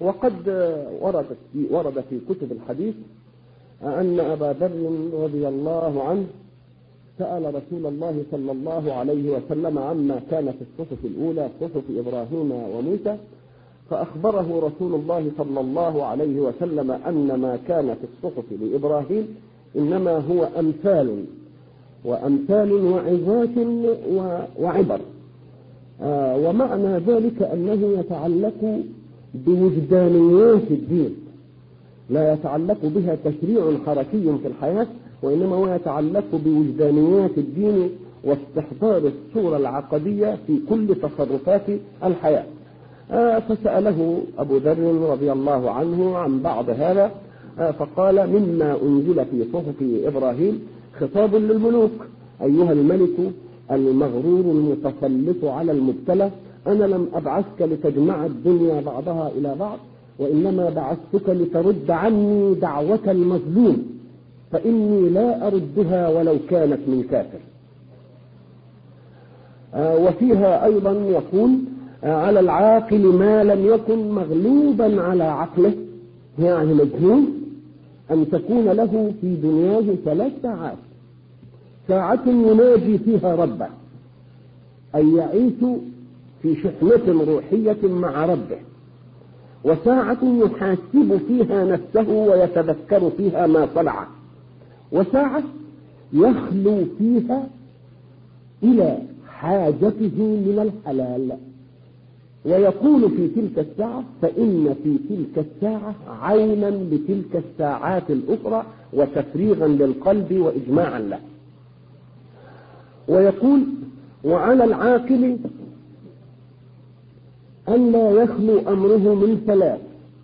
وقد وردت في ورد في كتب الحديث أن أبا ذر رضي الله عنه سأل رسول الله صلى الله عليه وسلم عما كان في الصحف الأولى صحف إبراهيم وموسى فأخبره رسول الله صلى الله عليه وسلم أن ما كان في الصحف لإبراهيم إنما هو أمثال وأمثال وعظات وعبر آه ومعنى ذلك أنه يتعلق بوجدانيات الدين لا يتعلق بها تشريع حركي في الحياة وإنما هو يتعلق بوجدانيات الدين واستحضار الصورة العقدية في كل تصرفات الحياة آه فسأله أبو ذر رضي الله عنه عن بعض هذا آه فقال مما أنزل في صحف إبراهيم خطاب للملوك أيها الملك المغرور المتسلط على المبتلى أنا لم أبعثك لتجمع الدنيا بعضها إلى بعض وإنما بعثتك لترد عني دعوة المظلوم فإني لا أردها ولو كانت من كافر آه وفيها أيضا يقول آه على العاقل ما لم يكن مغلوبا على عقله يعني مجنون أن تكون له في دنياه ثلاث ساعات ساعة يناجي فيها ربه أن يعيش في شحنة روحية مع ربه وساعة يحاسب فيها نفسه ويتذكر فيها ما صنع وساعة يخلو فيها إلى حاجته من الحلال ويقول في تلك الساعة فإن في تلك الساعة عونا لتلك الساعات الأخرى وتفريغا للقلب وإجماعا له ويقول وعلى العاقل أن لا يخلو أمره من ثلاث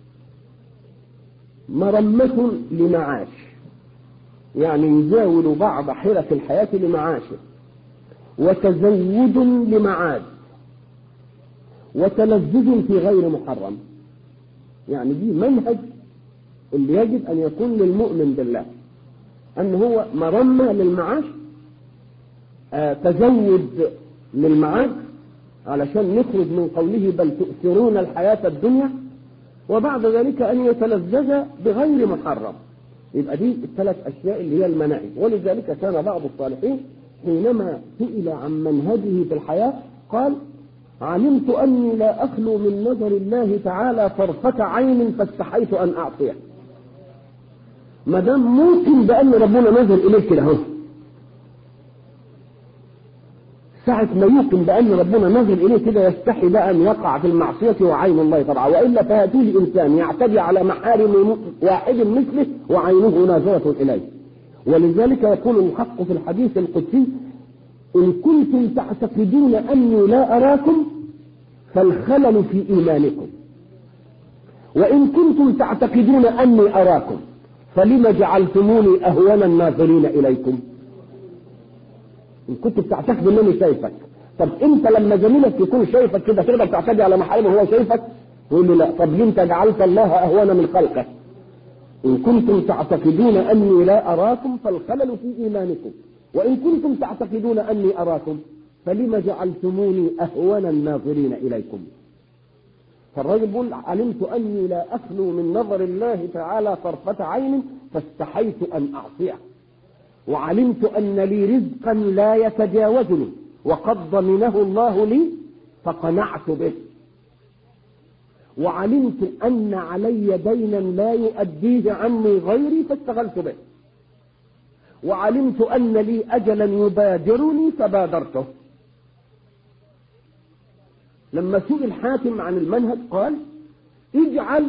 مرمة لمعاش يعني يزاول بعض حرف الحياة لمعاشه وتزود لمعاد وتلذذ في غير محرم يعني دي منهج اللي يجب أن يكون للمؤمن بالله أن هو مرمى للمعاش آه تزود للمعاد علشان نخرج من قوله بل تؤثرون الحياة الدنيا وبعد ذلك أن يتلذذ بغير محرم يبقى دي الثلاث أشياء اللي هي المناهج ولذلك كان بعض الصالحين حينما سئل عن منهجه في الحياة قال علمت أني لا أخلو من نظر الله تعالى طرفة عين فاستحيت أن أعصيه ما دام ممكن بأن ربنا نظر إليك كده اهو ساعة ما يوقن بأن ربنا نظر إليه كده يستحي بقى أن يقع في المعصية وعين الله طبعا وإلا فهاتوا لي إنسان يعتدي على محارم واحد مثله وعينه ناظرة إليه ولذلك يقول الحق في الحديث القدسي إن كنتم تعتقدون أني لا أراكم فالخلل في إيمانكم وإن كنتم تعتقدون أني أراكم فلم جعلتموني أهون الناظرين إليكم إن كنت بتعتقد أنني شايفك طب أنت لما زميلك يكون شايفك كده تقدر تعتدي على محارمه وهو شايفك يقول له لا طب ليه أنت جعلت الله أهون من خلقه إن كنتم تعتقدون أني لا أراكم فالخلل في إيمانكم وإن كنتم تعتقدون أني أراكم فلم جعلتموني أهون الناظرين إليكم فالرجل بيقول علمت أني لا أخلو من نظر الله تعالى طرفة عين فاستحيت أن أعصيه وعلمت أن لي رزقا لا يتجاوزني وقد ضمنه الله لي فقنعت به وعلمت أن علي دينا لا يؤديه عني غيري فاشتغلت به وعلمت أن لي أجلا يبادرني فبادرته لما سئل حاتم عن المنهج قال اجعل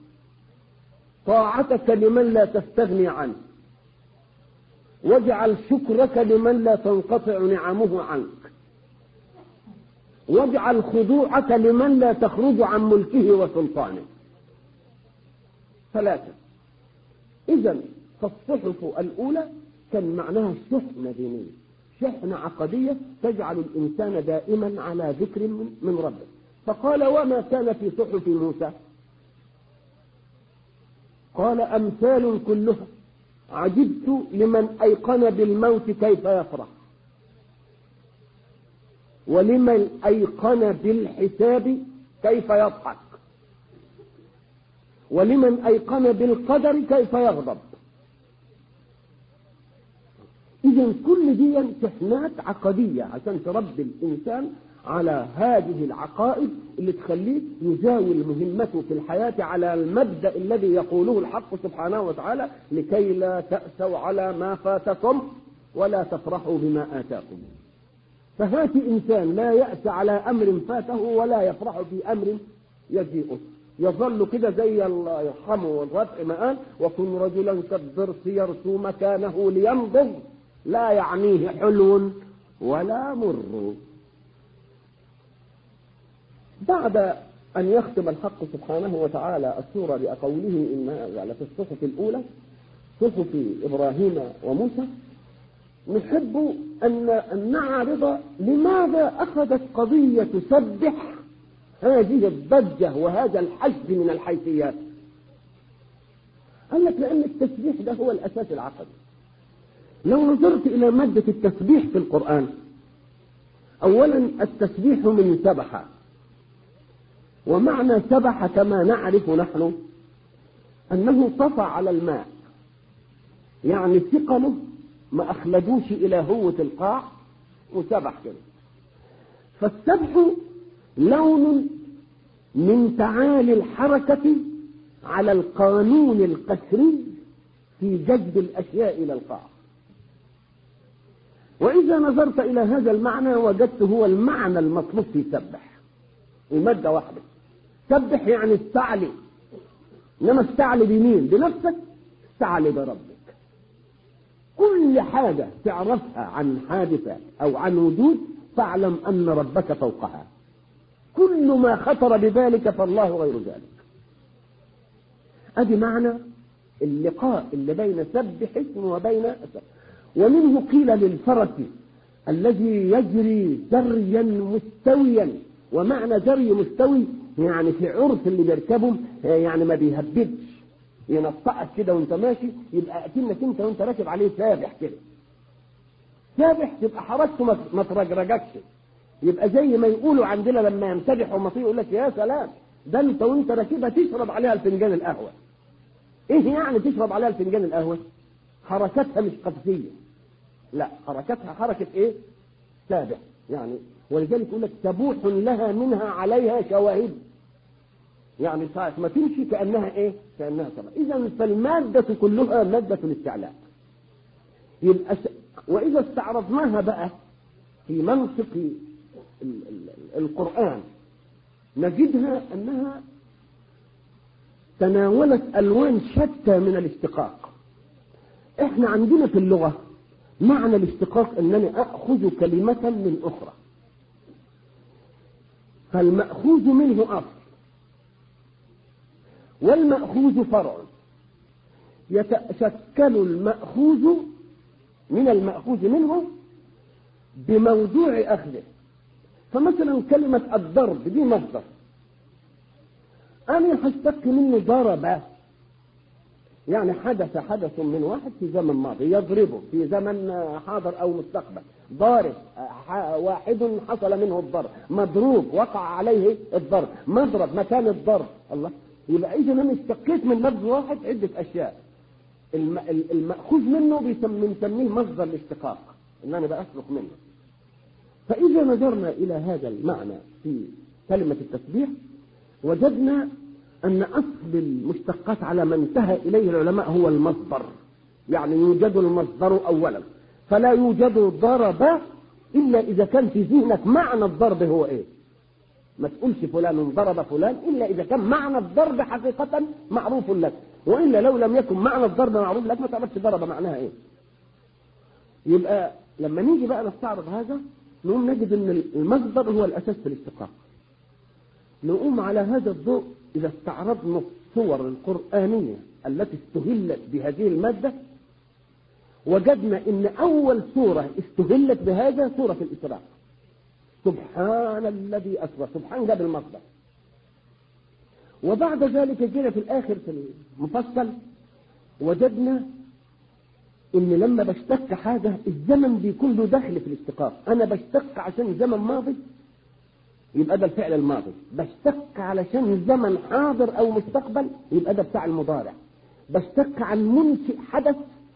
طاعتك لمن لا تستغني عنه واجعل شكرك لمن لا تنقطع نعمه عنك واجعل خضوعك لمن لا تخرج عن ملكه وسلطانه ثلاثة إذا فالصحف الأولى كان معناها شحنة دينية شحنة عقدية تجعل الإنسان دائما على ذكر من ربه فقال وما كان في صحف موسى قال أمثال كلها عجبت لمن أيقن بالموت كيف يفرح ولمن أيقن بالحساب كيف يضحك ولمن أيقن بالقدر كيف يغضب إذا كل دي تحنات عقدية عشان تربي الإنسان على هذه العقائد اللي تخليه يزاول مهمته في الحياة على المبدأ الذي يقوله الحق سبحانه وتعالى لكي لا تأسوا على ما فاتكم ولا تفرحوا بما آتاكم فهات إنسان لا يأس على أمر فاته ولا يفرح في أمر يجيئه يظل كده زي الله يرحمه والرفع ما قال وكن رجلا كالضرس يرسو مكانه لينضج لا يعنيه حلو ولا مر بعد أن يختم الحق سبحانه وتعالى السورة بقوله إن في الصحف الأولى صحف إبراهيم وموسى نحب أن نعرض لماذا أخذت قضية سبح هذه الضجة وهذا الحشد من الحيثيات قال لك لأن التسبيح ده هو الأساس العقدي لو نظرت إلى مادة التسبيح في القرآن أولا التسبيح من سبح ومعنى سبح كما نعرف نحن أنه طفى على الماء يعني ثقله ما أخلدوش إلى هوة القاع وسبح كده فالسبح لون من تعالي الحركة على القانون القسري في جذب الأشياء إلى القاع وإذا نظرت إلى هذا المعنى وجدت هو المعنى المطلوب في سبح المادة واحدة سبح يعني استعلي إنما استعلي بمين؟ بنفسك استعلي بربك كل حاجة تعرفها عن حادثة أو عن وجود فاعلم أن ربك فوقها كل ما خطر بذلك فالله غير ذلك ادي معنى اللقاء اللي بين سبح اسم وبين سبح. ومنه قيل للفرس الذي يجري جريا مستويا ومعنى جري مستوي يعني في عرف اللي بيركبهم يعني ما بيهبدش ينطقك كده وانت ماشي يبقى اكنك انت وانت راكب عليه سابح كده سابح تبقى حركته ما ترجرجكش يبقى زي ما يقولوا عندنا لما يمتدحوا مطيع يقول لك يا سلام ده انت وانت راكبها تشرب عليها الفنجان القهوه ايه يعني تشرب عليها الفنجان القهوه حركتها مش قفزيه لا حركتها حركه ايه سابح يعني ولذلك يقول لك سبوح لها منها عليها شواهد يعني ساعة ما تمشي كأنها ايه كأنها سبح اذا فالمادة كلها مادة الاستعلاء يبقى واذا استعرضناها بقى في منطق القرآن نجدها أنها تناولت ألوان شتى من الاشتقاق احنا عندنا في اللغة معنى الاشتقاق أنني أخذ كلمة من أخرى فالمأخوذ منه أصل والمأخوذ فرع يتشكل المأخوذ من المأخوذ منه بموضوع أخذه فمثلا كلمة الضرب دي مصدر أنا هشتق منه ضرب يعني حدث حدث من واحد في زمن ماضي يضربه في زمن حاضر أو مستقبل ضارب واحد حصل منه الضرب مضروب وقع عليه الضرب مضرب مكان الضرب الله يبقى إذا أنا اشتقيت من لفظ واحد عدة أشياء المأخوذ منه بنسميه مصدر الاشتقاق إن أنا بأسلق منه فإذا نظرنا إلى هذا المعنى في كلمة التسبيح وجدنا أن أصل المشتقات على ما انتهى إليه العلماء هو المصدر يعني يوجد المصدر أولا فلا يوجد ضرب إلا إذا كان في ذهنك معنى الضرب هو إيه ما تقولش فلان ضرب فلان إلا إذا كان معنى الضرب حقيقة معروف لك وإلا لو لم يكن معنى الضرب معروف لك ما تعرفش ضرب معناها إيه يبقى لما نيجي بقى نستعرض هذا نقوم نجد ان المصدر هو الاساس في الاشتقاق نقوم على هذا الضوء اذا استعرضنا الصور القرآنية التي استهلت بهذه المادة وجدنا ان اول سورة استهلت بهذا سورة الاسراء سبحان الذي اسرى سبحان جاب المصدر وبعد ذلك جينا في الاخر في المفصل وجدنا ان لما بشتق حاجة الزمن بيكون له دخل في الاشتقاق انا بشتق عشان زمن ماضي يبقى ده الفعل الماضي بشتك علشان زمن حاضر او مستقبل يبقى ده بتاع المضارع بشتك عن منشئ حدث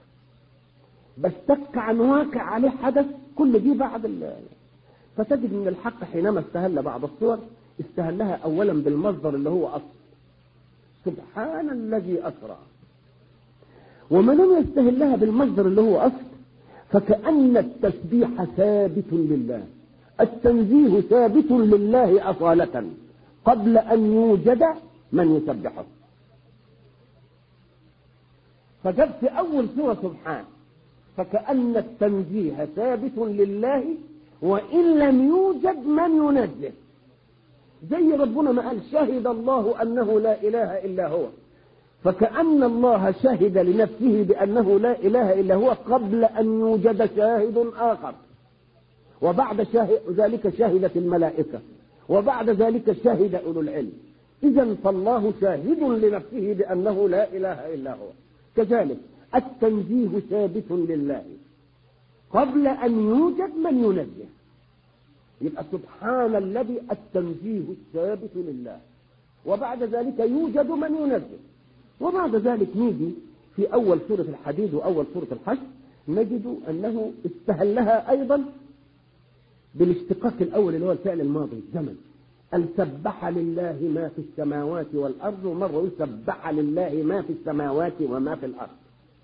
بشتك عن واقع عليه حدث كل دي بعد ال... فتجد ان الحق حينما استهل بعض الصور استهلها اولا بالمصدر اللي هو اصل سبحان الذي اسرى وما لم يستهلها بالمصدر اللي هو اصل فكأن التسبيح ثابت لله التنزيه ثابت لله أصالة قبل أن يوجد من يسبحه فجد في أول سورة سبحان فكأن التنزيه ثابت لله وإن لم يوجد من ينزه زي ربنا ما قال شهد الله أنه لا إله إلا هو فكأن الله شهد لنفسه بأنه لا إله إلا هو قبل أن يوجد شاهد آخر وبعد شاهد ذلك شهدت الملائكة وبعد ذلك شهد أولو العلم إذا فالله شاهد لنفسه بأنه لا إله إلا هو كذلك التنزيه ثابت لله قبل أن يوجد من ينزه يبقى سبحان الذي التنزيه الثابت لله وبعد ذلك يوجد من ينزه وبعد ذلك نيجي في أول سورة الحديد وأول سورة الحشر نجد أنه استهلها أيضا بالاشتقاق الأول اللي هو الفعل الماضي الزمن أن سبح لله ما في السماوات والأرض ومرة يقول سبح لله ما في السماوات وما في الأرض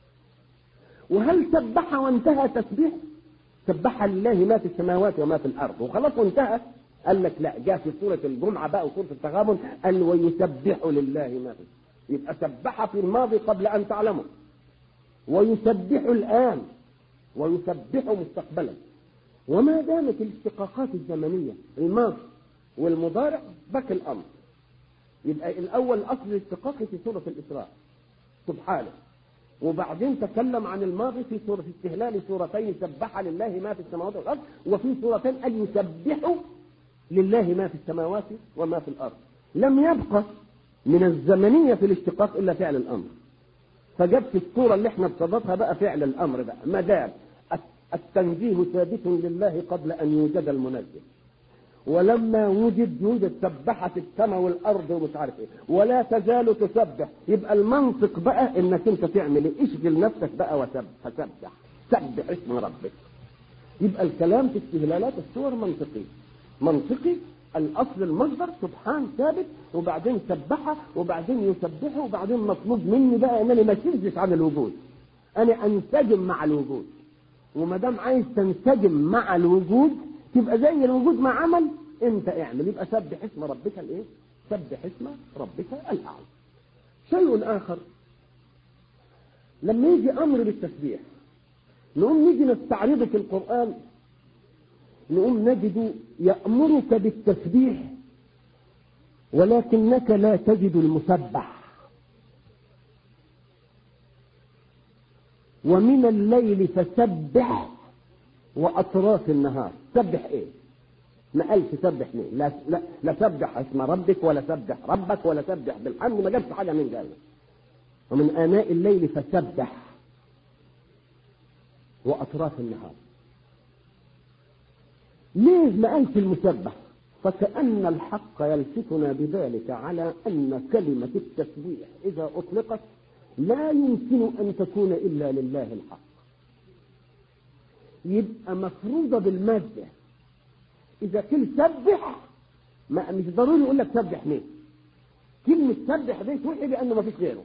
وهل سبح وانتهى تسبيح سبح لله ما في السماوات وما في الأرض وخلاص وانتهى قال لك لا جاء في سورة الجمعة بقى وسورة التغابن قال ويسبح لله ما في يبقى سبح في الماضي قبل أن تعلمه ويسبح الآن ويسبح مستقبلا وما دامت الاشتقاقات الزمنية الماضي والمضارع بك الأمر يبقى الأول أصل الاشتقاق في سورة الإسراء سبحانه وبعدين تكلم عن الماضي في سورة استهلال سورتين سبح لله ما في السماوات والأرض وفي سورتين أن يسبحوا لله ما في السماوات وما في الأرض لم يبقى من الزمنية في الاشتقاق إلا فعل الأمر فجاب في الصورة اللي احنا بصددها بقى فعل الأمر بقى ما دام التنزيه ثابت لله قبل أن يوجد المنزه ولما وجد يوجد سبحت السماء والارض ومش عارف ايه ولا تزال تسبح يبقى المنطق بقى انك انت تعمل ايه اشغل نفسك بقى وسبح فسبح سبح اسم ربك يبقى الكلام في استهلالات الصور منطقي منطقي الاصل المصدر سبحان ثابت وبعدين سبحه وبعدين يسبحه وبعدين مطلوب مني بقى انني ما اشذش عن الوجود انا انسجم مع الوجود وما دام عايز تنسجم مع الوجود تبقى زي الوجود ما عمل انت اعمل يبقى سبح اسم ربك الايه سبح اسم ربك الاعلى شيء اخر لما يجي امر بالتسبيح نقوم نيجي نستعرضه في القران نقوم نجد يامرك بالتسبيح ولكنك لا تجد المسبح ومن الليل فسبح واطراف النهار سبح ايه ما قالش سبح ليه لا, لا, لا سبح اسم ربك ولا سبح ربك ولا سبح بالحمد ما جابش حاجه من ذلك ومن اناء الليل فسبح واطراف النهار ليه ما قالش المسبح فكأن الحق يلفتنا بذلك على أن كلمة التسبيح إذا أطلقت لا يمكن أن تكون إلا لله الحق يبقى مفروضة بالمادة إذا كل سبح ما مش ضروري يقول لك سبح مين كلمة سبح دي توحي بأنه ما فيش غيره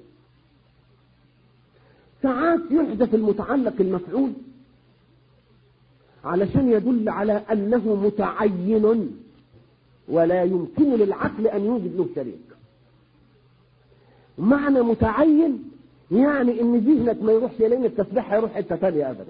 ساعات يحدث المتعلق المفعول علشان يدل على أنه متعين ولا يمكن للعقل أن يوجد له شريك معنى متعين يعني ان ذهنك ما يروحش لان التسبيح هيروح حته ثانيه ابدا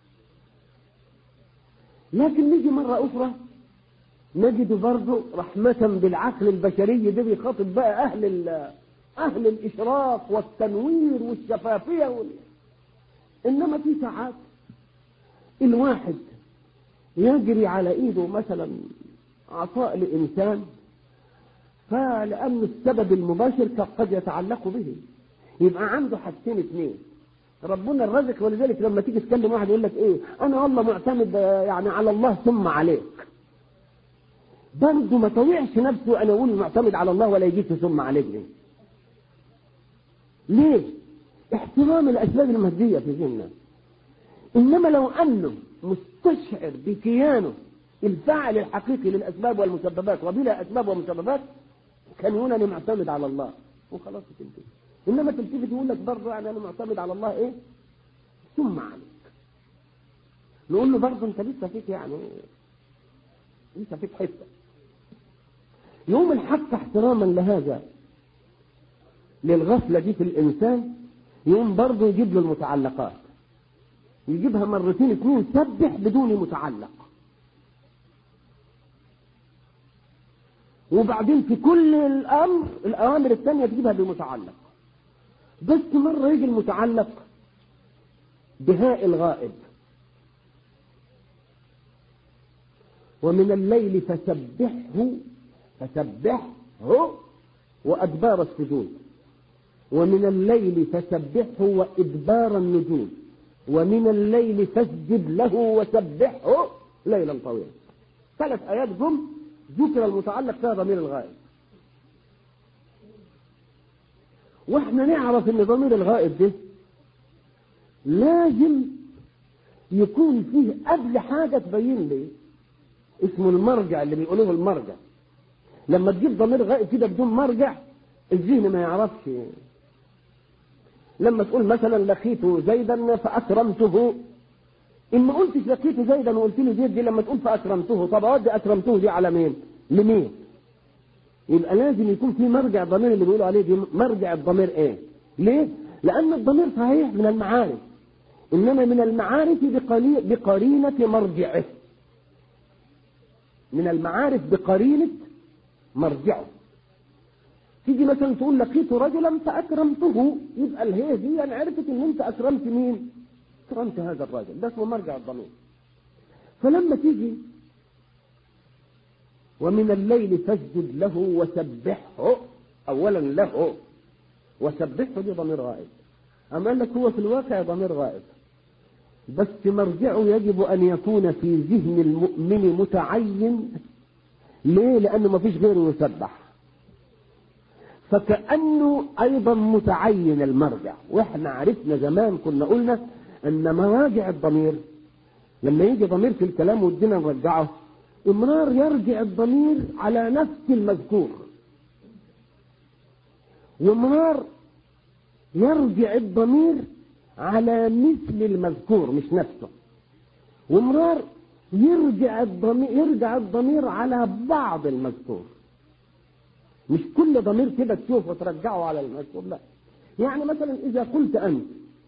لكن نيجي مرة أخرى نجد برضه رحمة بالعقل البشري ده بيخاطب بقى أهل أهل الإشراق والتنوير والشفافية وال... إنما في ساعات الواحد يجري على إيده مثلا عطاء لإنسان فلأن السبب المباشر قد يتعلق به يبقى عنده حاجتين اثنين ربنا الرزق ولذلك لما تيجي تكلم واحد يقول لك ايه انا والله معتمد يعني على الله ثم عليك برضه ما طوعش نفسه أنا أقول معتمد على الله ولا يجيب ثم عليك ليه؟ احترام الأسباب المادية في ذهننا إنما لو أنه مستشعر بكيانه الفاعل الحقيقي للأسباب والمسببات وبلا أسباب ومسببات كان هنا أنا معتمد على الله وخلاص تنتهي إنما تلتفت يقول لك برضه يعني أنا معتمد على الله إيه؟ ثم عليك نقول له برضه أنت لسه فيك يعني لسه فيك حته يوم الحق احتراما لهذا للغفلة دي في الإنسان يوم برضه يجيب له المتعلقات يجيبها مرتين اثنين سبح بدون متعلق وبعدين في كل الأمر الأوامر الثانية تجيبها بمتعلق بس مرة يجي المتعلق بهاء الغائب ومن الليل فسبحه فسبحه وأدبار السجود ومن الليل فسبحه وإدبار النجوم ومن الليل فاسجد له وسبحه ليلا طويلا ثلاث آيات جم ذكر المتعلق فيها ضمير الغائب واحنا نعرف ان ضمير الغائب ده لازم يكون فيه قبل حاجة تبين لي اسمه المرجع اللي بيقولوه المرجع لما تجيب ضمير غائب كده بدون مرجع الذهن ما يعرفش لما تقول مثلا لقيت زيدا فاكرمته ان ما قلتش لقيت زيدا وقلت له زيد دي لما تقول فاكرمته طب اودي اكرمته دي على مين؟ لمين؟ يبقى لازم يكون في مرجع ضمير اللي بيقولوا عليه دي مرجع الضمير ايه؟ ليه؟ لان الضمير صحيح من المعارف انما من المعارف بقرينه مرجعه من المعارف بقرينه مرجعه تيجي مثلا تقول لقيت رجلا فاكرمته يبقى الهي دي انا عرفت ان انت اكرمت مين؟ اكرمت هذا الرجل ده اسمه مرجع الضمير فلما تيجي ومن الليل فاسجد له وسبحه اولا له وسبحه دي ضمير غائب اما لك هو في الواقع ضمير غائب بس مرجعه يجب ان يكون في ذهن المؤمن متعين ليه لانه ما فيش غيره يسبح فكأنه أيضا متعين المرجع وإحنا عرفنا زمان كنا قلنا أن مراجع الضمير لما يجي ضمير في الكلام ودينا نرجعه إمرار يرجع الضمير على نفس المذكور وإمرار يرجع الضمير على مثل المذكور مش نفسه وإمرار يرجع الضمير يرجع الضمير على بعض المذكور مش كل ضمير كده تشوفه وترجعه على المذكور لا يعني مثلا إذا قلت أنت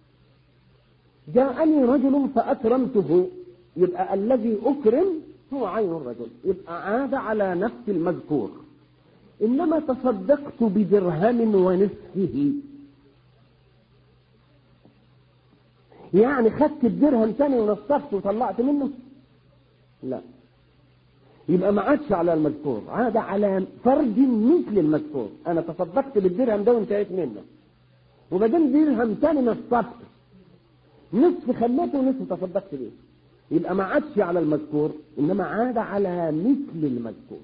جاءني رجل فأكرمته يبقى الذي أكرم هو عين الرجل يبقى عاد على نفس المذكور إنما تصدقت بدرهم ونصفه يعني خدت الدرهم تاني ونصفته وطلعت منه لا يبقى ما عادش على المذكور عاد على فرد مثل المذكور انا تصدقت بالدرهم ده وانتهيت منه وبعدين درهم تاني نصفته نصف خليته ونصف تصدقت بيه يبقى ما عادش على المذكور انما عاد على مثل المذكور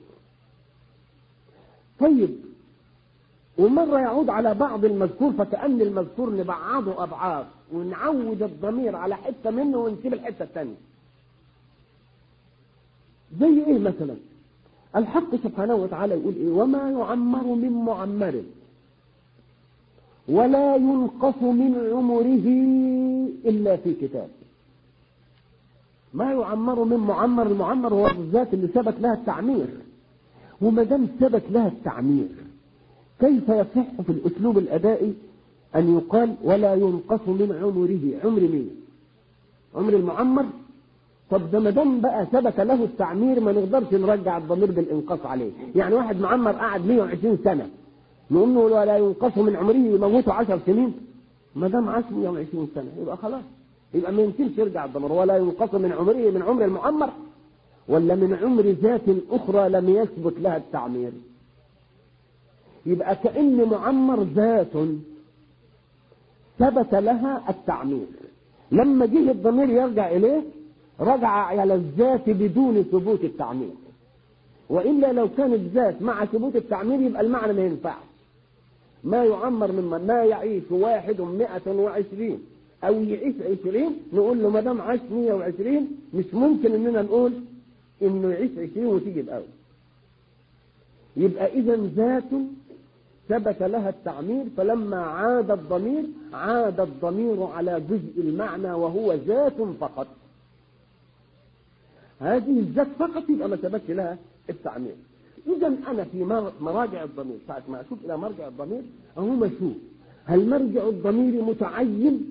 طيب ومرة يعود على بعض المذكور فكأن المذكور نبعضه أضعاف ونعود الضمير على حتة منه ونسيب الحتة الثانية زي ايه مثلا الحق سبحانه وتعالى يقول ايه وما يعمر من معمر ولا ينقص من عمره الا في كتاب ما يعمر من معمر المعمر هو الذات اللي ثبت لها التعمير وما دام ثبت لها التعمير كيف يصح في الاسلوب الادائي ان يقال ولا ينقص من عمره عمر مين عمر المعمر طب ده ما دام بقى ثبت له التعمير ما نقدرش نرجع الضمير بالانقاص عليه يعني واحد معمر قعد 120 سنه نقول له ولا ينقص من عمره يموته 10 سنين ما دام عاش 120 سنه يبقى خلاص يبقى ما يمكنش يرجع الضمير ولا ينقص من عمره من عمر المعمر ولا من عمر ذات اخرى لم يثبت لها التعمير يبقى كأن معمر ذات ثبت لها التعمير لما جه الضمير يرجع إليه رجع على الذات بدون ثبوت التعمير وإلا لو كانت ذات مع ثبوت التعمير يبقى المعنى ما ينفعش ما يعمر ممن ما يعيش واحد مئة وعشرين أو يعيش عشرين نقول له ما دام عاش مئة وعشرين مش ممكن إننا نقول إنه يعيش عشرين وتيجي الأول يبقى إذا ذات ثبت لها التعمير فلما عاد الضمير عاد الضمير على جزء المعنى وهو ذات فقط هذه الذات فقط يبقى ما ثبتش لها التعمير إذا أنا في مراجع الضمير ساعة ما أشوف إلى مرجع الضمير أهو أشوف هل مرجع الضمير متعين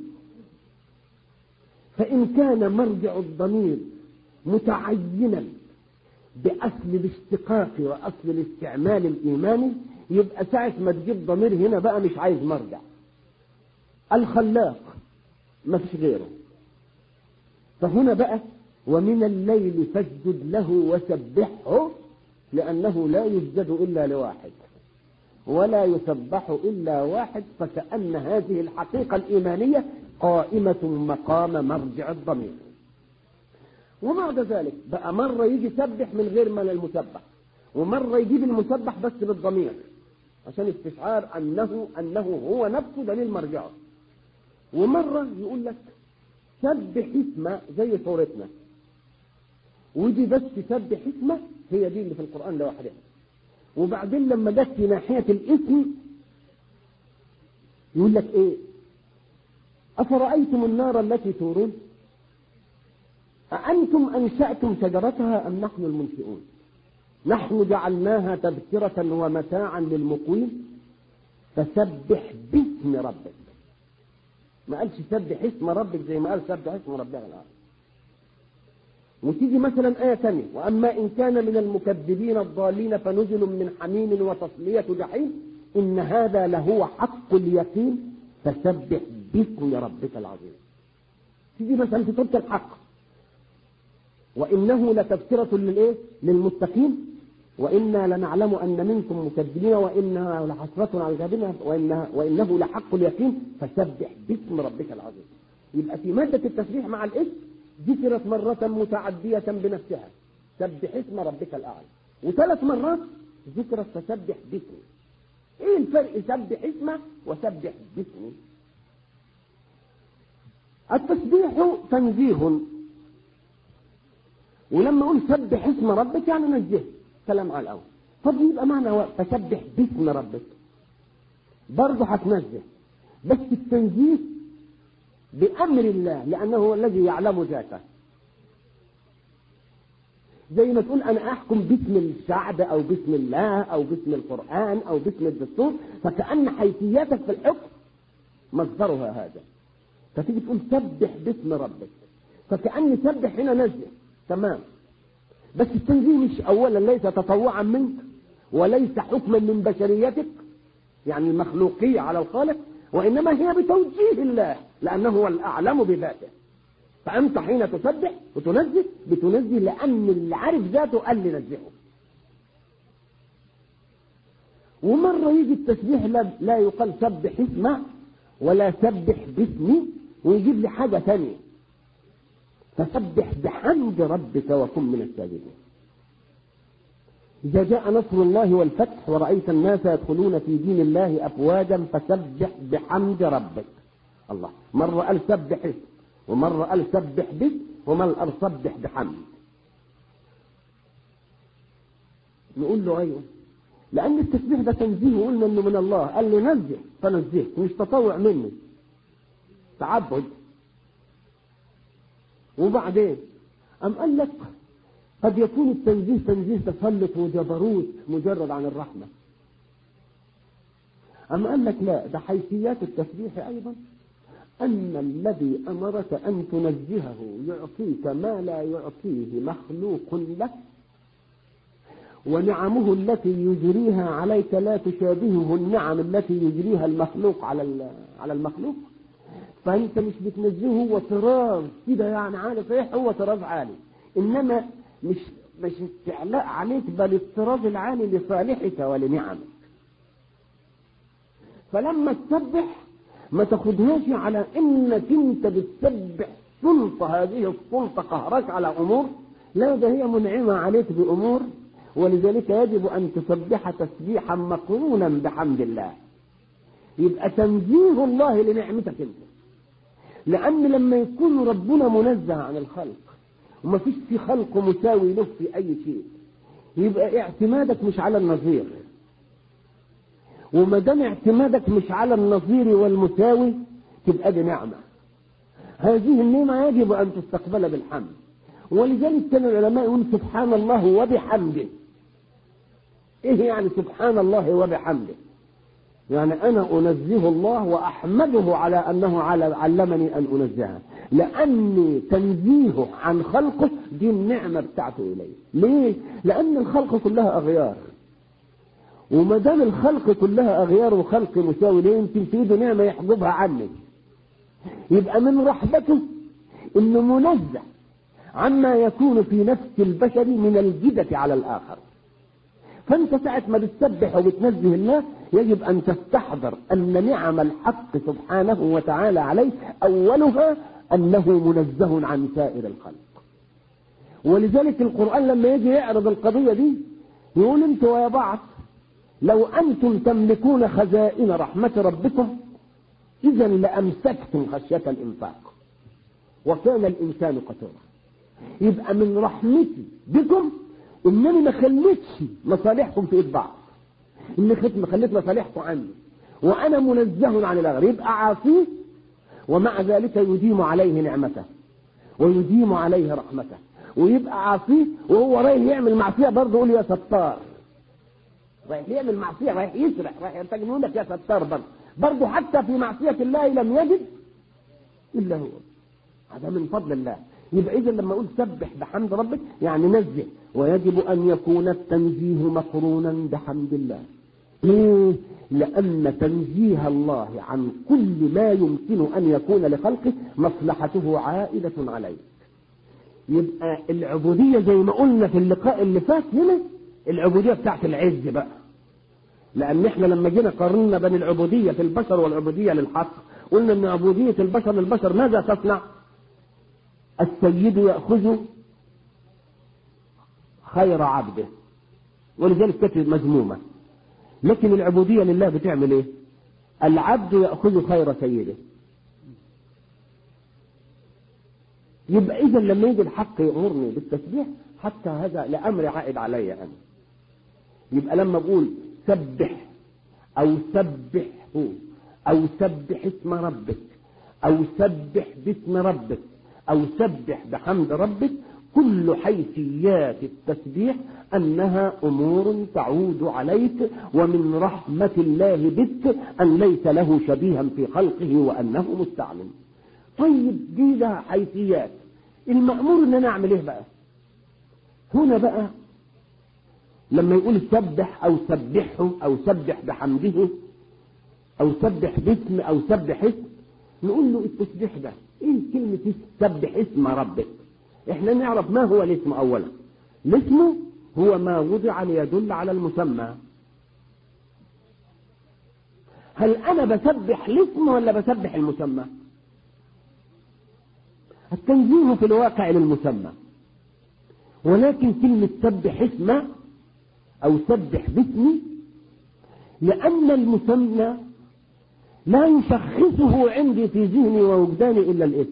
فإن كان مرجع الضمير متعينا بأصل الاشتقاق وأصل الاستعمال الإيماني يبقى ساعة ما تجيب ضمير هنا بقى مش عايز مرجع الخلاق ما فيش غيره فهنا بقى ومن الليل فاسجد له وسبحه لأنه لا يسجد إلا لواحد ولا يسبح إلا واحد فكأن هذه الحقيقة الإيمانية قائمة مقام مرجع الضمير وبعد ذلك بقى مرة يجي يسبح من غير من المسبح ومرة يجيب المسبح بس بالضمير عشان استشعار أنه أنه هو نفسه دليل مرجعه ومرة يقول لك سبح اسمه زي صورتنا ودي بس تسبح اسمه هي دي اللي في القرآن لوحدها وبعدين لما جت في ناحية الاسم يقول لك ايه أفرأيتم النار التي تورون أأنتم أنشأتم شجرتها أم نحن المنشئون نحن جعلناها تذكرة ومتاعا للمقوين فسبح باسم ربك ما قالش سبح اسم ربك زي ما قال سبح اسم ربك العالم وتيجي مثلا آية ثانية وأما إن كان من المكذبين الضالين فنزل من حميم وتصلية جحيم إن هذا لهو حق اليقين فسبح باسم ربك العظيم تيجي مثلا في سورة الحق وإنه لتذكرة للإيه؟ للمتقين وإنا لنعلم أن منكم مكذبين وإنها لحسرة على الكاذبين وإنها وإنه لحق اليقين فسبح باسم ربك العظيم يبقى في مادة التسبيح مع الاسم ذكرت مرة متعدية بنفسها سبح اسم ربك الأعلى وثلاث مرات ذكرت فسبح باسمه ايه الفرق سبح اسمه وسبح باسمه التسبيح تنزيه ولما اقول سبح اسم ربك يعني نزه كلام على الاول طب يبقى معنى فسبح باسم ربك برضه هتنزه بس التنزيه بأمر الله لأنه هو الذي يعلم ذاته زي ما تقول أنا أحكم باسم الشعب أو باسم الله أو باسم القرآن أو باسم الدستور فكأن حيثياتك في الحكم مصدرها هذا فتيجي تقول سبح باسم ربك فكأني سبح هنا نزل تمام بس التنزيه مش أولا ليس تطوعا منك وليس حكما من بشريتك يعني المخلوقية على الخالق وإنما هي بتوجيه الله لأنه هو الأعلم بذاته فأنت حين تسبح وتنزه بتنزه لأن اللي عارف ذاته قال لي نزهه ومرة يجي التسبيح لا, لا يقال سبح اسمه ولا سبح باسمي ويجيب لي حاجة ثانية فسبح بحمد ربك وكن من الساجدين إذا جاء نصر الله والفتح ورأيت الناس يدخلون في دين الله أفواجا فسبح بحمد ربك الله مرة قال سبح اسم ومرة قال سبح به ومرة قال سبح بحمد نقول له أيوه لأن التسبيح ده تنزيه وقلنا إنه من الله قال له نزه فنزه مش تطوع مني تعبد وبعدين أم قال لك قد يكون التنزيه تنزيه تسلط وجبروت مجرد عن الرحمة أم قال لك لا ده حيثيات التسبيح أيضا أن الذي أمرك أن تنزهه يعطيك ما لا يعطيه مخلوق لك ونعمه التي يجريها عليك لا تشابهه النعم التي يجريها المخلوق على على المخلوق فأنت مش بتنزهه هو طراز كده يعني عارف ايه هو طراز عالي إنما مش مش استعلاء عليك بل الطراز العالي لصالحك ولنعمك فلما تسبح ما تاخدهاش على انك انت بتسبح سلطة هذه السلطة قهرك على امور لا ده هي منعمة عليك بامور ولذلك يجب أن تسبح تسبيحا مقرونا بحمد الله يبقى تنزيه الله لنعمتك انت لأن لما يكون ربنا منزه عن الخلق وما فيش في خلق مساوي له في أي شيء يبقى اعتمادك مش على النظير وما دام اعتمادك مش على النظير والمساوي تبقى دي نعمة هذه النعمة يجب أن تستقبل بالحمد ولذلك كان العلماء يقول سبحان الله وبحمده ايه يعني سبحان الله وبحمده يعني انا انزه الله واحمده على انه علمني ان انزهه لاني تنزيهه عن خلقه دي النعمه بتاعته الي ليه لان الخلق كلها اغيار وما دام الخلق كلها اغيار وخلق مساوي ليه يمكن في ايده نعمه يحجبها عني يبقى من رحمته انه منزه عما يكون في نفس البشر من الجدة على الآخر فأنت ساعة ما بتسبح وبتنزه الله يجب أن تستحضر أن نعم الحق سبحانه وتعالى عليك أولها أنه منزه عن سائر الخلق ولذلك القرآن لما يجي يعرض القضية دي يقول انتوا يا بعض لو أنتم تملكون خزائن رحمة ربكم إذا لأمسكتم خشية الإنفاق وكان الإنسان قتورا يبقى من رحمتي بكم انني ما خليتش مصالحكم في ايد بعض اني خليت مصالحكم عني وانا منزه عن الاغر يبقى عاصيه ومع ذلك يديم عليه نعمته ويديم عليه رحمته ويبقى عاصيه وهو رايح يعمل معصيه برضه يقول يا ستار رايح يعمل معصيه رايح يسرق رايح يقول لك يا ستار برضه برضه حتى في معصيه الله لم يجد الا هو هذا من فضل الله يبقى إذا لما أقول سبح بحمد ربك يعني نزه ويجب أن يكون التنزيه مقرونا بحمد الله ليه؟ لأن تنزيه الله عن كل ما يمكن أن يكون لخلقه مصلحته عائدة عليه يبقى العبودية زي ما قلنا في اللقاء اللي فات هنا العبودية بتاعت العز بقى لأن احنا لما جينا قارنا بين العبودية في البشر والعبودية للحق قلنا أن عبودية البشر للبشر ماذا تصنع؟ السيد يأخذ خير عبده ولذلك كتب مذمومة لكن العبودية لله بتعمل ايه العبد يأخذ خير سيده يبقى إذا لما يجي الحق يأمرني بالتسبيح حتى هذا لأمر عائد علي أنا يبقى لما أقول سبح أو سبحه أو سبح اسم ربك أو سبح باسم ربك أو سبح بحمد ربك كل حيثيات التسبيح أنها أمور تعود عليك ومن رحمة الله بك أن ليس له شبيها في خلقه وأنه مستعلم طيب دي لها حيثيات المأمور أن أنا أعمل إيه بقى هنا بقى لما يقول سبح أو سبحه أو سبح بحمده أو سبح باسم أو سبح اسم نقول له التسبيح ده ايه كلمة سبح اسم ربك احنا نعرف ما هو الاسم اولا الاسم هو ما وضع ليدل على المسمى هل انا بسبح الاسم ولا بسبح المسمى التنزيه في الواقع للمسمى ولكن كلمة سبح اسم او سبح باسمي لان المسمى لا يشخصه عندي في ذهني ووجداني إلا الاسم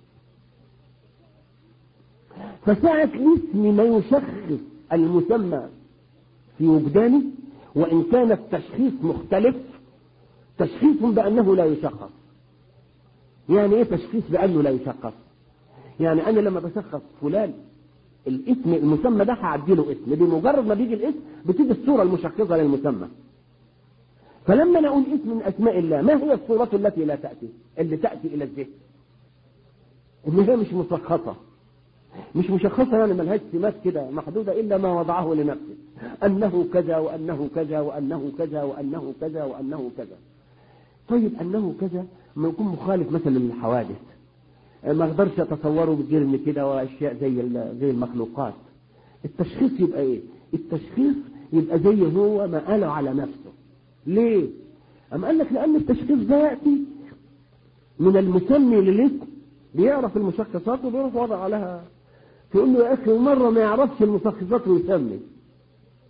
فساعة الاسم ما يشخص المسمى في وجداني وإن كان التشخيص مختلف تشخيص بأنه لا يشخص يعني ايه تشخيص بأنه لا يشخص يعني أنا لما بشخص فلان الاسم المسمى ده هعدي له اسم بمجرد ما بيجي الاسم بتيجي الصورة المشخصة للمسمى فلما نقول اسم من أسماء الله ما هي الصورة التي لا تأتي اللي تأتي إلى الذهن إن هي مش مشخصة مش مشخصة يعني ملهاش سمات كده محدودة إلا ما وضعه لنفسه أنه كذا وأنه كذا وأنه كذا وأنه كذا وأنه كذا طيب أنه كذا ما يكون مخالف مثلا للحوادث ما اقدرش اتصوره بجرم كده واشياء زي زي المخلوقات التشخيص يبقى ايه التشخيص يبقى زي هو ما قاله على نفسه ليه أم قال لك لأن التشخيص ده يأتي من المسمي للاسم بيعرف المشخصات وبيعرف وضع لها تقول له يا أخي مرة ما يعرفش المشخصات ويسمي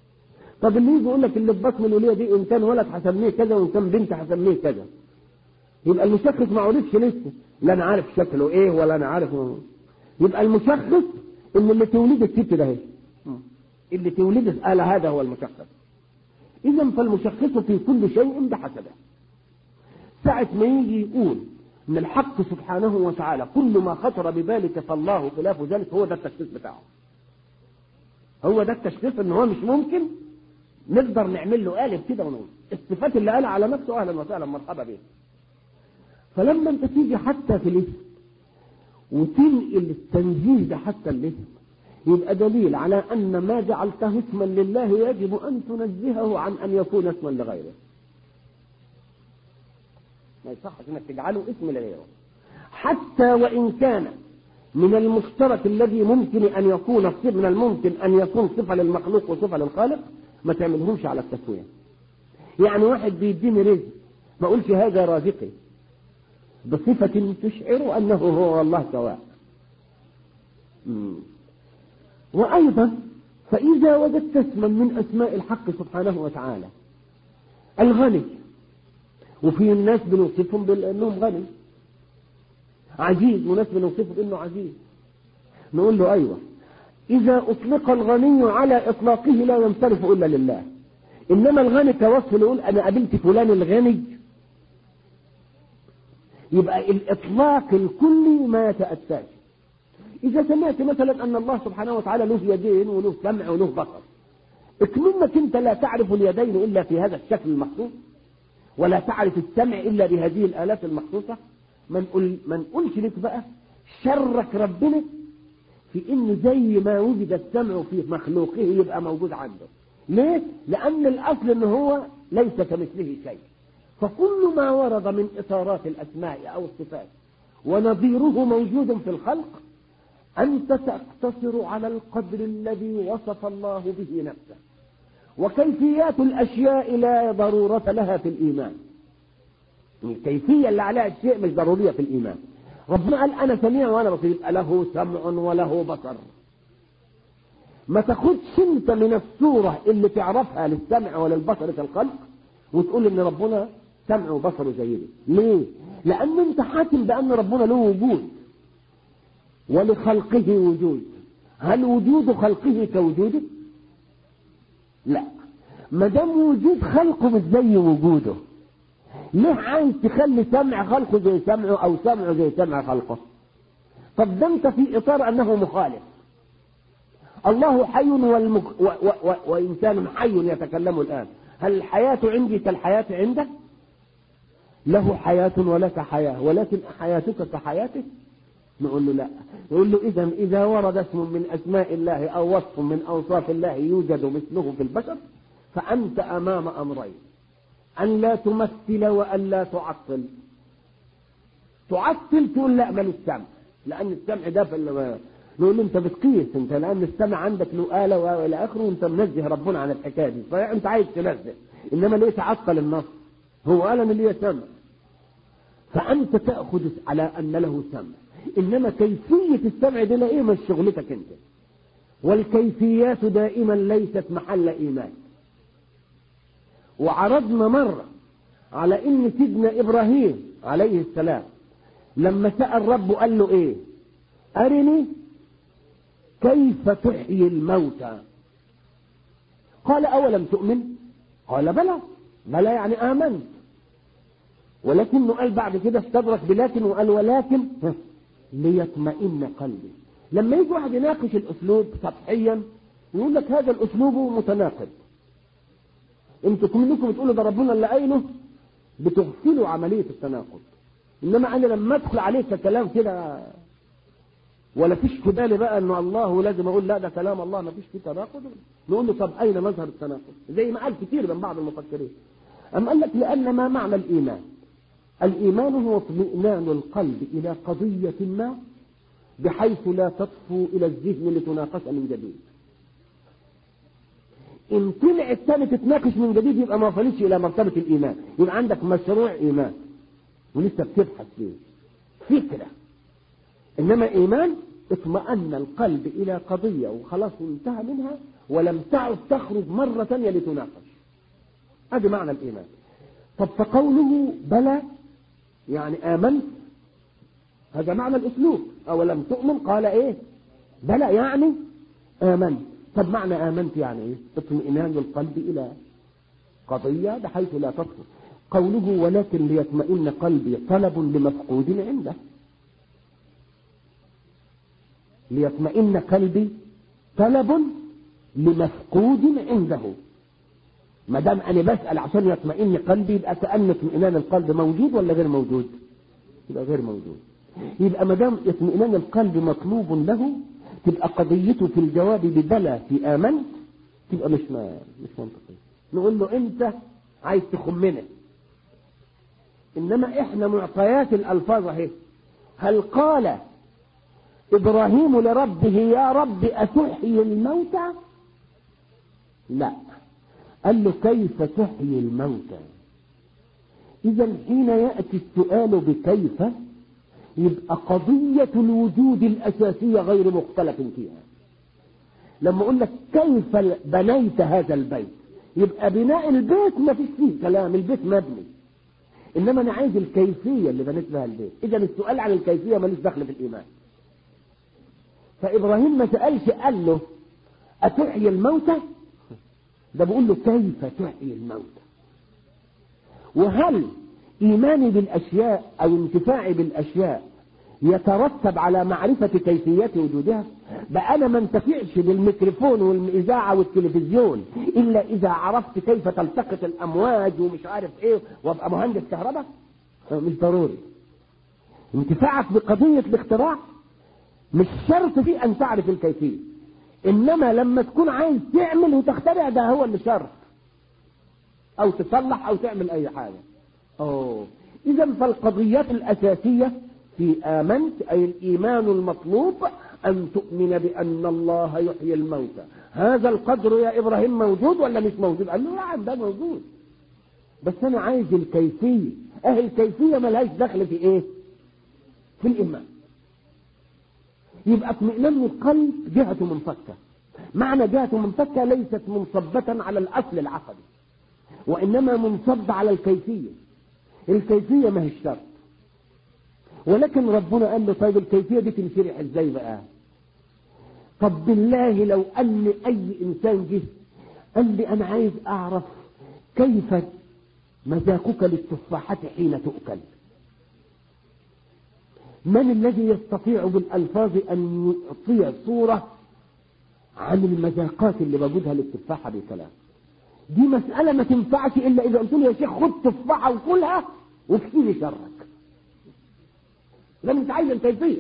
طب اللي يجي يقول لك اللي في بطن الوليه دي ان كان ولد هسميه كذا وان كان بنت هسميه كذا يبقى المشخص ما عرفش لسه لا انا عارف شكله ايه ولا انا عارف يبقى المشخص ان اللي تولد الست ده هي اللي تولد قال هذا هو المشخص اذا فالمشخص في كل شيء بحسبه ساعة ما يجي يقول ان الحق سبحانه وتعالى كل ما خطر ببالك فالله خلاف ذلك هو ده التشخيص بتاعه هو ده التشخيص ان هو مش ممكن نقدر نعمل له قالب كده ونقول الصفات اللي قالها على نفسه اهلا وسهلا مرحبا به فلما انت تيجي حتى في الاسم وتنقل التنزيه ده حتى الاسم يبقى دليل على ان ما جعلته اسما لله يجب ان تنزهه عن ان يكون اسما لغيره ما يصحش انك تجعله اسم لغيره حتى وان كان من المشترك الذي ممكن ان يكون من الممكن ان يكون صفه للمخلوق وصفه للخالق ما تعملهمش على التسويه يعني واحد بيديني رزق ما اقولش هذا رازقي بصفة تشعر أنه هو الله سواء وأيضا فإذا وجدت اسما من أسماء الحق سبحانه وتعالى الغني وفي الناس بنوصفهم بأنهم غني عزيز وناس بنوصفه بأنه عزيز نقول له أيوة إذا أطلق الغني على إطلاقه لا ينصرف إلا لله إنما الغني كوصف يقول أنا قابلت فلان الغني يبقى الإطلاق الكلي ما يتأتاش إذا سمعت مثلا أن الله سبحانه وتعالى له يدين وله سمع وله بصر اكمنك أنت لا تعرف اليدين إلا في هذا الشكل المخصوص ولا تعرف السمع إلا بهذه الآلات المخصوصة ما نقول ما نقولش لك بقى شرك ربنا في إن زي ما وجد السمع في مخلوقه يبقى موجود عنده ليه؟ لأن الأصل إن هو ليس كمثله شيء فكل ما ورد من إطارات الأسماء أو الصفات ونظيره موجود في الخلق أنت تقتصر على القدر الذي وصف الله به نفسه وكيفيات الأشياء لا ضرورة لها في الإيمان الكيفية اللي عليها الشيء مش ضرورية في الإيمان ربنا قال أنا سميع وأنا بصير يبقى له سمع وله بصر ما تاخدش انت من الصورة اللي تعرفها للسمع وللبصر في الخلق وتقول ان ربنا سمع وبصر زي دي ليه لان انت حاكم بان ربنا له وجود ولخلقه وجود هل وجود خلقه كوجوده لا ما دام وجود خلقه مش زي وجوده ليه عايز تخلي سمع خلقه زي سمعه او سمعه زي سمع خلقه طب ده انت في اطار انه مخالف الله حي والمك... و... و... و... وانسان حي يتكلم الان هل الحياة عندي كالحياة عندك له حياة ولك حياة ولكن حياتك كحياته نقول له لا نقول له إذا إذا ورد اسم من أسماء الله أو وصف من أوصاف الله يوجد مثله في البشر فأنت أمام أمرين أن لا تمثل وأن لا تعطل تعطل تقول لا من السمع لأن السمع ده في نقول له انت بتقيس انت لان السمع عندك له آلة والى اخره وانت منزه ربنا عن الحكايه دي فانت عايز تنزه انما ليه تعطل النص هو قال ان ليه سمع فانت تاخذ على ان له سمع انما كيفيه السمع دي لا ايه مش شغلتك انت والكيفيات دائما ليست محل ايمان وعرضنا مره على ان سيدنا ابراهيم عليه السلام لما سال ربه قال له ايه ارني كيف تحيي الموتى قال أولم تؤمن قال بلى بلى يعني آمنت ولكنه قال بعد كده استدرك بلكن وقال ولكن ليطمئن قلبي لما يجي واحد يناقش الأسلوب سطحيا يقول لك هذا الأسلوب متناقض انتوا كلكم بتقولوا ده ربنا اللي قايله بتغفلوا عملية التناقض إنما أنا لما أدخل عليك كلام كده ولا فيش في بالي بقى انه الله لازم اقول لا ده كلام الله ما فيش فيه تناقض نقول له طب اين مظهر التناقض زي ما قال كتير من بعض المفكرين اما قال لك لان ما معنى الايمان الايمان هو اطمئنان القلب الى قضيه ما بحيث لا تطفو الى الذهن لتناقش من جديد ان طلع الثاني تتناقش من جديد يبقى ما وصلتش الى مرتبه الايمان يبقى عندك مشروع ايمان ولسه بتبحث فيه فكره انما ايمان اطمأن القلب إلى قضية وخلاص انتهى منها ولم تعد تخرج مرة ثانية لتناقش هذا معنى الإيمان طب فقوله بلى يعني آمنت هذا معنى الأسلوب أولم تؤمن قال إيه بلى يعني آمنت طب معنى آمنت يعني إيه اطمئنان القلب إلى قضية بحيث لا تدخل قوله ولكن ليطمئن قلبي طلب لمفقود عنده ليطمئن قلبي طلب لمفقود عنده ما دام انا بسال عشان يطمئن قلبي يبقى كان اطمئنان القلب موجود ولا غير موجود؟ يبقى غير موجود. يبقى ما دام اطمئنان القلب مطلوب له تبقى قضيته في الجواب ببلى في امنت تبقى مش ما مش منطقيه. نقول له انت عايز تخمنا. انما احنا معطيات الالفاظ اهي. هل قال ابراهيم لربه يا رب اتحيي الموتى؟ لا. قال له كيف تحيي الموتى اذا حين ياتي السؤال بكيف يبقى قضيه الوجود الاساسيه غير مختلف فيها لما اقول لك كيف بنيت هذا البيت يبقى بناء البيت ما فيش فيه كلام البيت مبني انما انا عايز الكيفيه اللي بنيت بها البيت اذا السؤال عن الكيفيه ملوش دخل في الايمان فابراهيم ما سالش قال له اتحيي الموتى ده بقول له كيف تحيي الموتى وهل ايماني بالاشياء او انتفاعي بالاشياء يترتب على معرفة كيفية وجودها بقى أنا ما انتفعش بالميكروفون والإذاعة والتلفزيون إلا إذا عرفت كيف تلتقط الأمواج ومش عارف إيه وأبقى مهندس كهرباء مش ضروري انتفاعك بقضية الاختراع مش شرط فيه أن تعرف الكيفية انما لما تكون عايز تعمل وتخترع ده هو اللي شرط او تصلح او تعمل اي حاجه اوه اذا فالقضيات الاساسيه في امنت اي الايمان المطلوب ان تؤمن بان الله يحيي الموتى هذا القدر يا ابراهيم موجود ولا مش موجود قال له نعم ده موجود بس انا عايز الكيفيه اهل الكيفيه ملهاش دخل في ايه في الايمان يبقى اطمئنان القلب جهته منفكه معنى جهته منفكه ليست منصبة على الاصل العقدي وانما منصب على الكيفيه الكيفيه ما هي الشرط ولكن ربنا قال له طيب الكيفيه دي تنشرح ازاي بقى طب بالله لو ان اي انسان جه قال لي انا عايز اعرف كيف مذاقك للتفاحه حين تؤكل من الذي يستطيع بالألفاظ أن يعطي صورة عن المذاقات اللي بوجودها للتفاحة بالكلام دي مسألة ما تنفعش إلا إذا قلت له يا شيخ خد تفاحة وكلها وكفيني شرك لم انت عايز الكيفية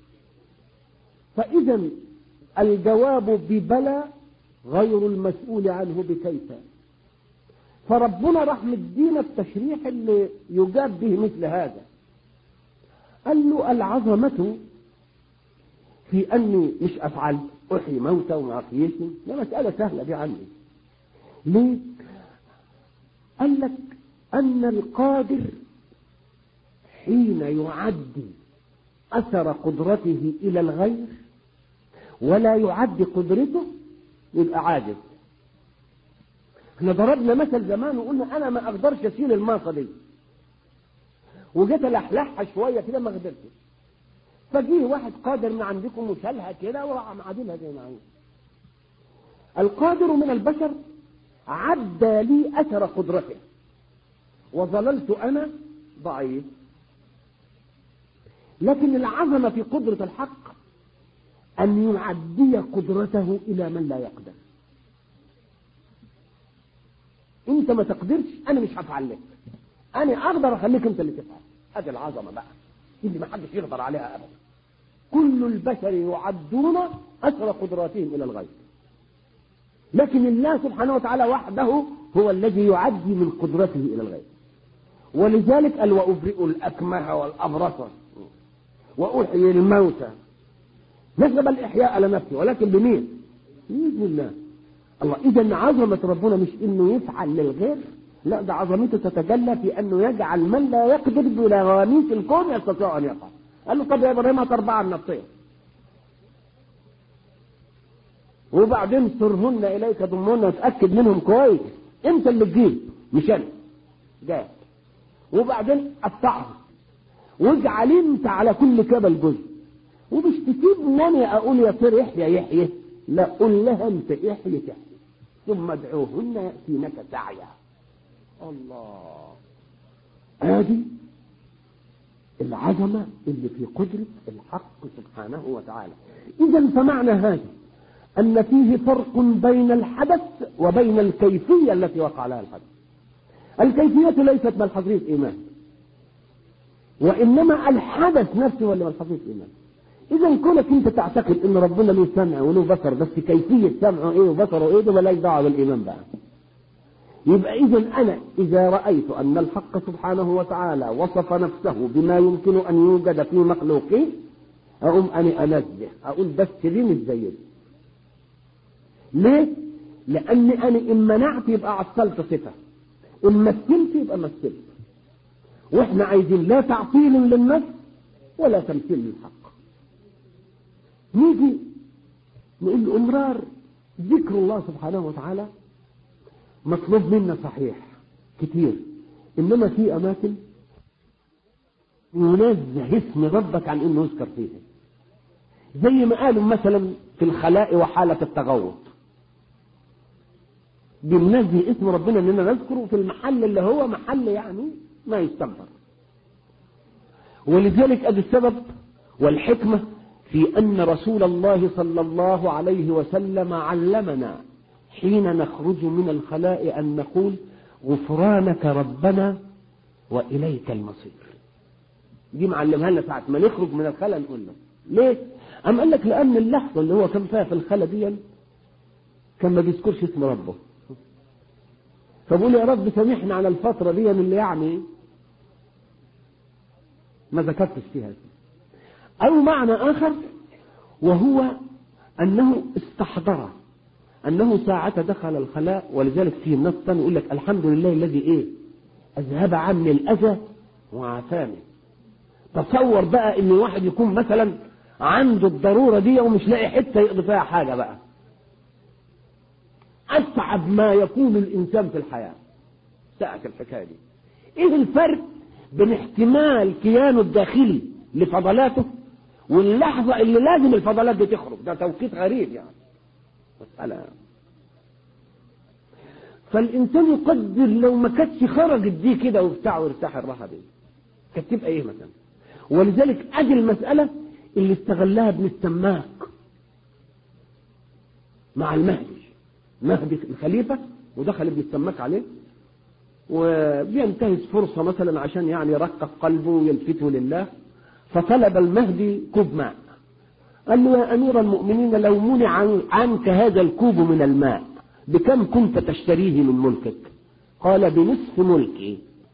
فإذا الجواب ببلى غير المسؤول عنه بكيف فربنا راح مدينا التشريح اللي يجاب به مثل هذا قال له العظمة في أني مش أفعل أحيي موتى وما أحييش ده مسألة سهلة دي عني ليه؟ قال لك أن القادر حين يعدي أثر قدرته إلى الغير ولا يعدي قدرته يبقى عاجز احنا ضربنا مثل زمان وقلنا أنا ما أقدرش أشيل الماصة دي وجيت الحلحها شويه كده ما قدرتش فجيه واحد قادر من عندكم وشالها كده وراح معادلها زي ما عايز القادر من البشر عدى لي اثر قدرته وظللت انا ضعيف لكن العظمه في قدره الحق ان يعدي قدرته الى من لا يقدر انت ما تقدرش انا مش هفعل لك انا اقدر اخليك انت اللي تفعل هذه العظمه بقى اللي ما حدش يقدر عليها ابدا كل البشر يعدون اثر قدراتهم الى الغيب لكن الله سبحانه وتعالى وحده هو الذي يعدي من قدرته الى الغيب ولذلك قال وابرئ الاكمه والابرص واحيي الموتى نسب الاحياء لنفسه ولكن بمين؟ باذن الله الله اذا عظمه ربنا مش انه يفعل للغير لا ده عظمته تتجلى في انه يجعل من لا يقدر بلغاميس الكون يستطيع ان يفعل قال له طب يا ابراهيم هات اربعه من الطير وبعدين صرهن اليك ضمهن اتاكد منهم كويس انت اللي تجيب مش انا جاي وبعدين قطعها واجعل انت على كل كبل جزء ومش تسيبني انا اقول يا طير يحيى يحيى لا قل لها انت يحيى تحيى ثم ادعوهن ياتينك سعيا الله ادي العظمه اللي في قدره الحق سبحانه وتعالى اذا فمعنى هذا ان فيه فرق بين الحدث وبين الكيفيه التي وقع لها الحدث الكيفيه ليست ملحظيه ايمان وانما الحدث نفسه هو اللي ملحظيه ايمان اذا كونك انت تعتقد ان ربنا له سمع وله بصر بس كيفيه سمعه ايه وبصره ايه ده ملاش دعوه بالايمان بقى يبقى اذا انا اذا رايت ان الحق سبحانه وتعالى وصف نفسه بما يمكن ان يوجد في مخلوقه اقوم انا انزه اقول بس دي مش زي دي ليه؟ لاني انا ان منعت يبقى عطلت صفه ان مثلت يبقى مثلت واحنا عايزين لا تعطيل للنفس ولا تمثيل للحق نيجي نقول له امرار ذكر الله سبحانه وتعالى مطلوب منا صحيح كتير انما في اماكن ينزه اسم ربك عن انه يذكر فيها زي ما قالوا مثلا في الخلاء وحالة التغوط بننزه اسم ربنا اننا نذكره في المحل اللي هو محل يعني ما يستنكر ولذلك ادي السبب والحكمه في ان رسول الله صلى الله عليه وسلم علمنا حين نخرج من الخلاء ان نقول غفرانك ربنا واليك المصير دي معلمها لنا ساعه ما نخرج من الخلاء نقول له ليه؟ أم قال لك لأن اللحظة اللي هو كان فيها في الخلا دي كان ما بيذكرش اسم ربه فبقول يا رب سامحنا على الفترة دي اللي يعني ما ذكرتش فيها أو معنى آخر وهو أنه استحضر أنه ساعة دخل الخلاء ولذلك في النص يقول لك الحمد لله الذي إيه أذهب عني الأذى وعافاني تصور بقى إن واحد يكون مثلا عنده الضرورة دي ومش لاقي حتة يقضي فيها حاجة بقى أصعب ما يكون الإنسان في الحياة ساعة الحكاية دي إيه الفرق بين احتمال كيانه الداخلي لفضلاته واللحظة اللي لازم الفضلات دي تخرج ده توقيت غريب يعني مسألة فالإنسان يقدر لو ما كانتش خرجت دي كده وبتاع وارتاح الراحة دي كانت تبقى إيه مثلا ولذلك أدي المسألة اللي استغلها ابن السماك مع المهدي مهدي الخليفة ودخل ابن السماك عليه وبينتهز فرصة مثلا عشان يعني يرقق قلبه ويلفته لله فطلب المهدي كوب ماء قال له يا أمير المؤمنين لو منع عنك هذا الكوب من الماء بكم كنت تشتريه من ملكك قال بنصف ملكي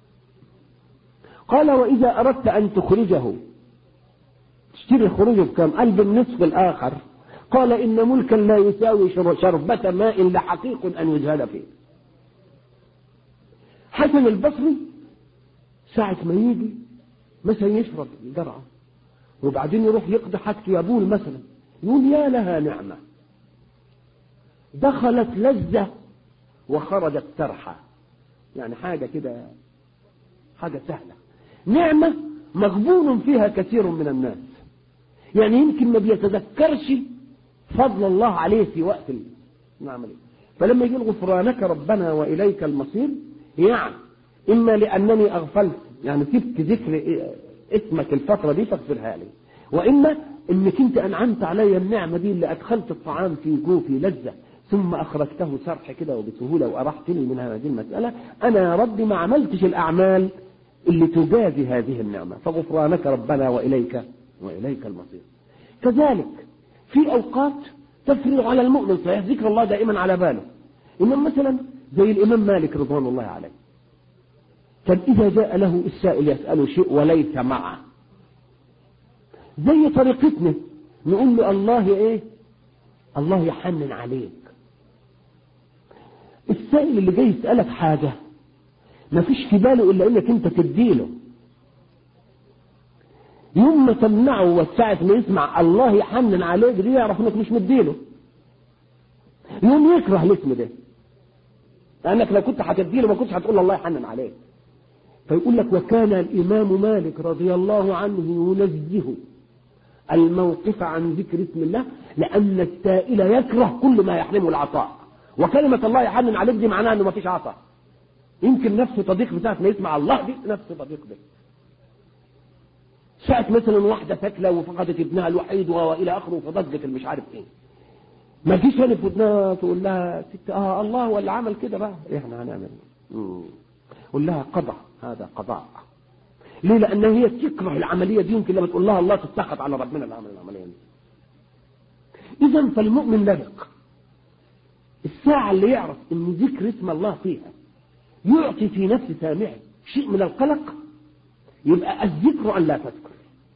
قال وإذا أردت أن تخرجه تشتري خروجه بكم قال بالنصف الآخر قال إن ملكا لا يساوي شربة ماء لحقيق أن يجهل فيه حسن البصري ساعة ما يجي مثلا يشرب الجرعة وبعدين يروح يقضي حاجته يبول مثلا يقول يا لها نعمة دخلت لذة وخرجت ترحة يعني حاجة كده حاجة سهلة نعمة مغبون فيها كثير من الناس يعني يمكن ما بيتذكرش فضل الله عليه في وقت العملية فلما يجي غفرانك ربنا وإليك المصير يعني إما لأنني أغفلت يعني سبت ذكر اسمك الفترة دي فاغفرها لي وإما إنك أنت أنعمت علي النعمة دي اللي أدخلت الطعام في جوفي لذة ثم أخرجته سرح كده وبسهولة وأرحتني من هذه المسألة أنا يا ربي ما عملتش الأعمال اللي تجازي هذه النعمة فغفرانك ربنا وإليك وإليك المصير كذلك في أوقات تفرغ على المؤمن صحيح ذكر الله دائما على باله إنما مثلا زي الإمام مالك رضوان الله عليه كان إذا جاء له السائل يسأله شيء وليس معه زي طريقتنا نقول له الله إيه الله يحنن عليك السائل اللي جاي يسألك حاجة ما فيش في باله إلا إنك أنت تديله يوم ما تمنعه وساعة ما يسمع الله يحنن عليك دي يعرف إنك مش مديله يوم يكره الاسم ده لانك لو كنت هتديله ما كنتش هتقول الله يحنن عليك فيقول لك وكان الامام مالك رضي الله عنه ينزه الموقف عن ذكر اسم الله لان السائل يكره كل ما يحرمه العطاء وكلمه الله يحنن عليك دي معناها انه ما فيش عطاء يمكن نفسه تضيق بساعة ما يسمع الله دي نفسه تضيق به ساعة مثلا واحدة فتلة وفقدت ابنها الوحيد والى اخره فضجت المش عارف ايه ما تجيش انا في ودنها تقول لها ست اه الله هو اللي عمل كده بقى احنا هنعمل ايه قول لها قضاء هذا قضاء ليه لان هي تكره العمليه دي يمكن لما تقول لها الله تتخذ على ربنا اللي عمل العمليه دي اذا فالمؤمن لبق الساعه اللي يعرف ان ذكر اسم الله فيها يعطي في نفس سامعه شيء من القلق يبقى الذكر ان لا تذكر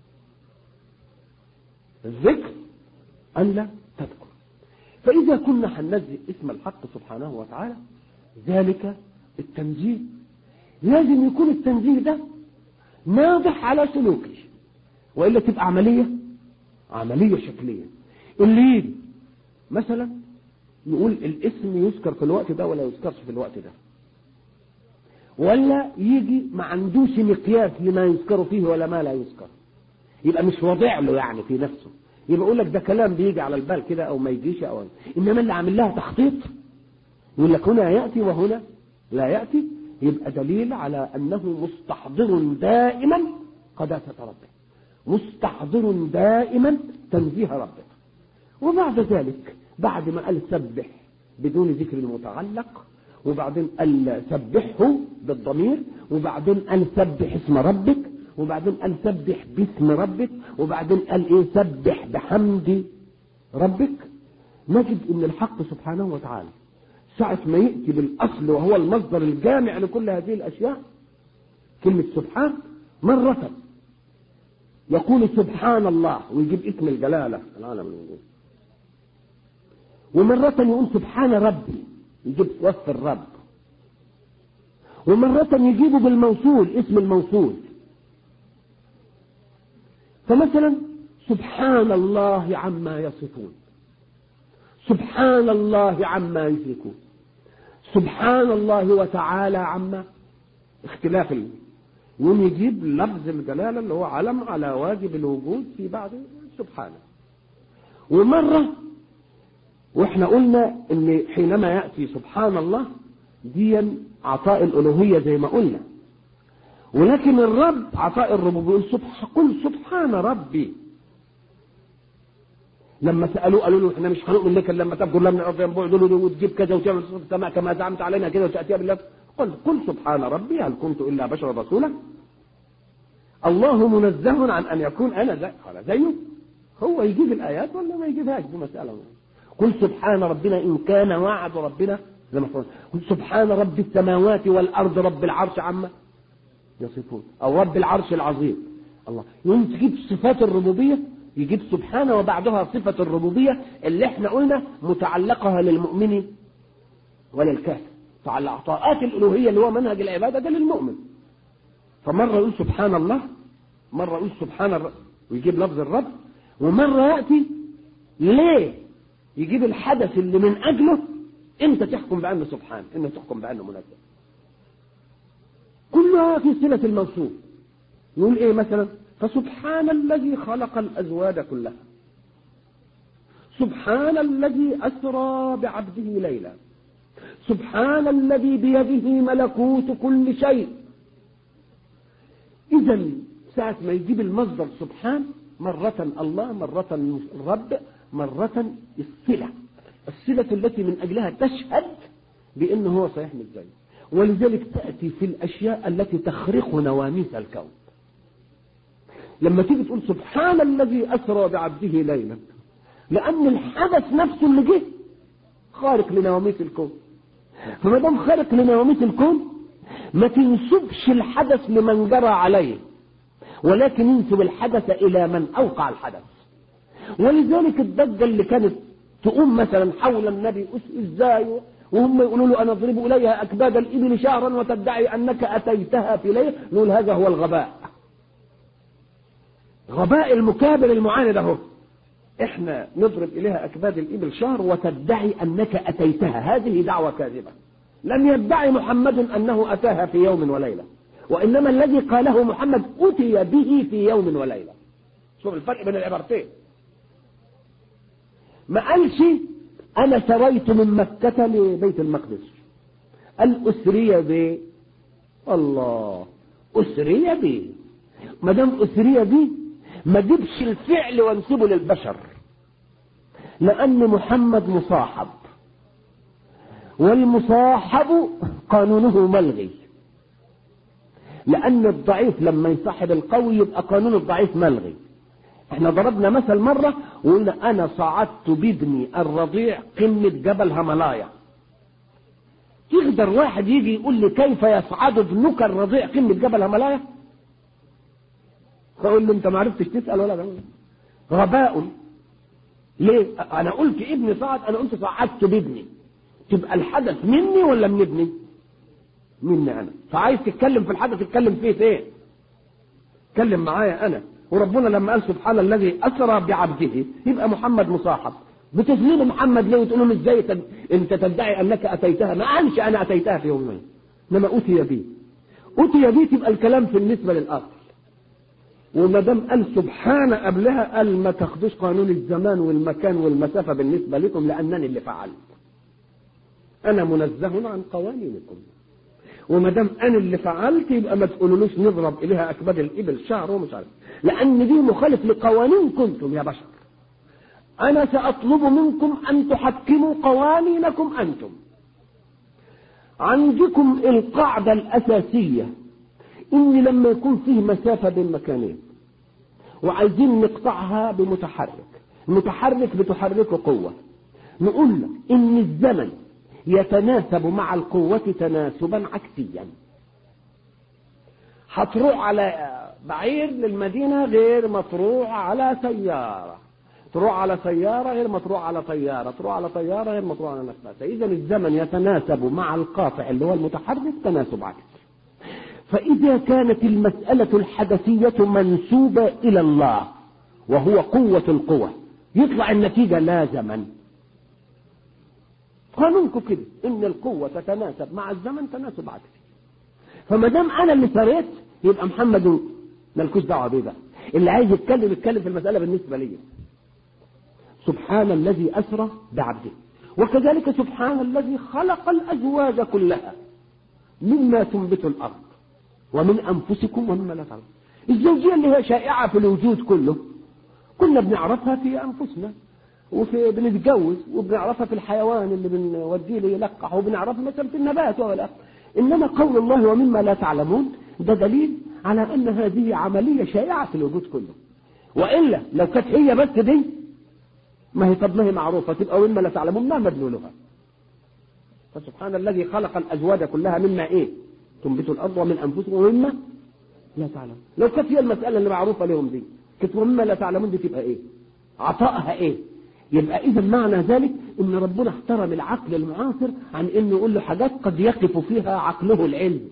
الذكر ان لا تذكر فإذا كنا هننزل اسم الحق سبحانه وتعالى ذلك التنزيه لازم يكون التنزيه ده ناضح على سلوكي وإلا تبقى عملية عملية شكلية اللي يجي مثلا نقول الاسم يذكر في الوقت ده ولا يذكرش في الوقت ده ولا يجي ما عندوش مقياس لما يذكر فيه ولا ما لا يذكر يبقى مش واضع له يعني في نفسه يبقى يقول لك ده كلام بيجي على البال كده او ما يجيش او انما اللي عامل لها تخطيط يقول لك هنا ياتي وهنا لا ياتي يبقى دليل على انه مستحضر دائما قداسه ربه مستحضر دائما تنزيه ربه وبعد ذلك بعد ما قال سبح بدون ذكر المتعلق وبعدين قال سبحه بالضمير وبعدين قال سبح اسم ربك وبعدين قال سبح باسم ربك وبعدين قال ايه سبح بحمد ربك نجد ان الحق سبحانه وتعالى ساعة ما يأتي بالأصل وهو المصدر الجامع لكل هذه الأشياء كلمة سبحان مرة يقول سبحان الله ويجيب اسم الجلالة العالم الوجود ومرة يقول سبحان ربي يجيب وصف الرب ومرة يجيبه بالموصول اسم الموصول فمثلا سبحان الله عما يصفون سبحان الله عما يشركون سبحان الله وتعالى عما اختلاف ال... يقوم يجيب لفظ الجلالة اللي هو علم على واجب الوجود في بعض سبحانه ومرة واحنا قلنا ان حينما يأتي سبحان الله دي عطاء الألوهية زي ما قلنا ولكن الرب عطاء الربوبية سبح قل سبحان ربي لما سألوه قالوا له احنا مش هنؤمن لك لما تبقوا لنا الأرض ينبعدوا له وتجيب كذا وتعمل صوت السماء كما زعمت علينا كذا وتأتي بالله قل قل سبحان ربي هل كنت إلا بشرا رسولا الله منزه عن أن يكون أنا زي قال زيه هو يجيب الآيات ولا ما يجيبهاش دي مسألة قل سبحان ربنا إن كان وعد ربنا زي ما قل سبحان رب السماوات والأرض رب العرش عما يصفون أو رب العرش العظيم الله يوم تجيب صفات الربوبية يجيب سبحانه وبعدها صفة الربوبية اللي احنا قلنا متعلقها للمؤمن وللكافر عطاءات الألوهية اللي هو منهج العبادة ده للمؤمن فمرة يقول سبحان الله مرة يقول سبحان الرب ويجيب لفظ الرب ومرة يأتي ليه يجيب الحدث اللي من أجله أنت تحكم بأنه سبحان أنت تحكم بأنه منزه كلها في صلة الموصول يقول إيه مثلا فسبحان الذي خلق الأزواج كلها سبحان الذي أسرى بعبده ليلا سبحان الذي بيده ملكوت كل شيء إذا ساعة ما يجيب المصدر سبحان مرة الله مرة الرب مرة الصلة الصلة التي من أجلها تشهد بأنه هو صحيح مش زيه ولذلك تأتي في الأشياء التي تخرق نواميس الكون لما تيجي تقول سبحان الذي أسرى بعبده ليلا لأن الحدث نفسه اللي جه خارق لنواميس الكون فما دام خارق لنواميس الكون ما تنسبش الحدث لمن جرى عليه ولكن ينسب الحدث إلى من أوقع الحدث ولذلك الضجة اللي كانت تقوم مثلا حول النبي ازاي وهم يقولوا له انا اضرب اليها اكباد الابل شهرا وتدعي انك اتيتها في ليله نقول هذا هو الغباء غباء المكابر المعاند اهو احنا نضرب اليها اكباد الابل شهر وتدعي انك اتيتها هذه دعوة كاذبة لم يدعي محمد انه اتاها في يوم وليلة وانما الذي قاله محمد اتي به في يوم وليلة شوف الفرق بين العبارتين ما قالش انا سريت من مكة لبيت المقدس قال اسري به الله اسري به ما دام اسري به ما جيبش الفعل وانسبه للبشر لان محمد مصاحب والمصاحب قانونه ملغي لان الضعيف لما يصاحب القوي يبقى قانون الضعيف ملغي احنا ضربنا مثل مرة وقلنا انا صعدت بابني الرضيع قمة جبل هملايا يقدر واحد يجي يقول لي كيف يصعد ابنك الرضيع قمة جبل هملايا فاقول له انت ما عرفتش تسال ولا ده غباء ليه انا قلت ابني صعد انا قلت صعدت بابني تبقى الحدث مني ولا من ابني مني انا فعايز تتكلم في الحدث تتكلم فيه فين اتكلم معايا انا وربنا لما قال سبحان الذي اسرى بعبده يبقى محمد مصاحب بتظلم محمد ليه وتقول لهم ازاي تد... انت تدعي انك اتيتها ما قالش انا اتيتها في يومين انما اتي بي اتي بي تبقى الكلام في النسبه للاصل وما دام قال سبحان قبلها قال ما تاخدوش قانون الزمان والمكان والمسافه بالنسبه لكم لانني اللي فعلت انا منزه عن قوانينكم وما دام انا اللي فعلت يبقى ما تقولولوش نضرب اليها اكباد الابل شهر ومش عارف لان دي مخالف لقوانين كنتم يا بشر انا ساطلب منكم ان تحكموا قوانينكم انتم عندكم القاعده الاساسيه ان لما يكون فيه مسافه بين مكانين وعايزين نقطعها بمتحرك المتحرك بتحركه قوه نقول لك ان الزمن يتناسب مع القوة تناسبا عكسيا هتروح على بعير للمدينة غير ما تروح على سيارة تروح على سيارة غير ما تروح على طيارة تروح على طيارة غير ما تروح على نفسها إذا الزمن يتناسب مع القاطع اللي هو المتحرك تناسب عكسي فإذا كانت المسألة الحدثية منسوبة إلى الله وهو قوة القوى يطلع النتيجة لا زمن قانونكم كده ان القوه تتناسب مع الزمن تناسب عكسي فما دام انا اللي سريت يبقى محمد مالكوش دعوه بيه بقى اللي عايز يتكلم يتكلم في المساله بالنسبه لي سبحان الذي اسرى بعبده وكذلك سبحان الذي خلق الازواج كلها مما تنبت الارض ومن انفسكم ومما لا تعلمون الزوجيه اللي هي شائعه في الوجود كله كنا بنعرفها في انفسنا وفي بنتجوز وبنعرفها في الحيوان اللي بنوديه ليلقح وبنعرفها مثلا في النبات ولا انما قول الله ومما لا تعلمون ده دليل على ان هذه عمليه شائعه في الوجود كله والا لو كانت هي بس دي ما هي طب ما هي معروفه تبقى ومما لا تعلمون ما مدلولها فسبحان الذي خلق الازواج كلها مما ايه تنبت الارض ومن انفسكم ومما لا تعلمون لو كانت هي المساله اللي معروفه لهم دي كانت ومما لا تعلمون دي تبقى ايه عطائها ايه يبقى اذا معنى ذلك ان ربنا احترم العقل المعاصر عن انه يقول له حاجات قد يقف فيها عقله العلمي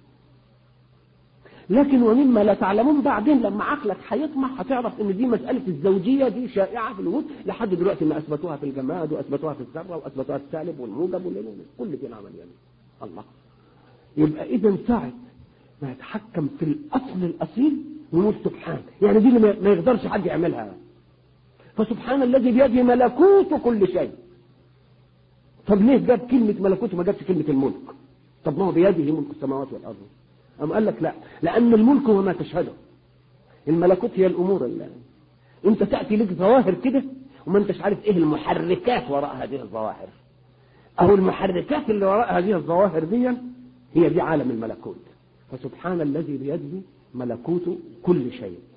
لكن ومما لا تعلمون بعدين لما عقلك هيطمح هتعرف ان دي مساله الزوجيه دي شائعه في الوجود لحد دلوقتي ما اثبتوها في الجماد واثبتوها في الذره واثبتوها في السالب والموجب كل دي العمل يعني الله يبقى اذا ساعه ما يتحكم في الاصل الاصيل نقول سبحان يعني دي اللي ما يقدرش حد يعملها فسبحان الذي بيده ملكوت كل شيء طب ليه جاب كلمة ملكوت وما جابش كلمة الملك طب ما هو بيده ملك السماوات والأرض أم قال لك لا لأن الملك هو ما تشهده الملكوت هي الأمور اللي أنت تأتي لك ظواهر كده وما أنتش عارف إيه المحركات وراء هذه الظواهر أو المحركات اللي وراء هذه الظواهر دي هي دي عالم الملكوت فسبحان الذي بيده ملكوت كل شيء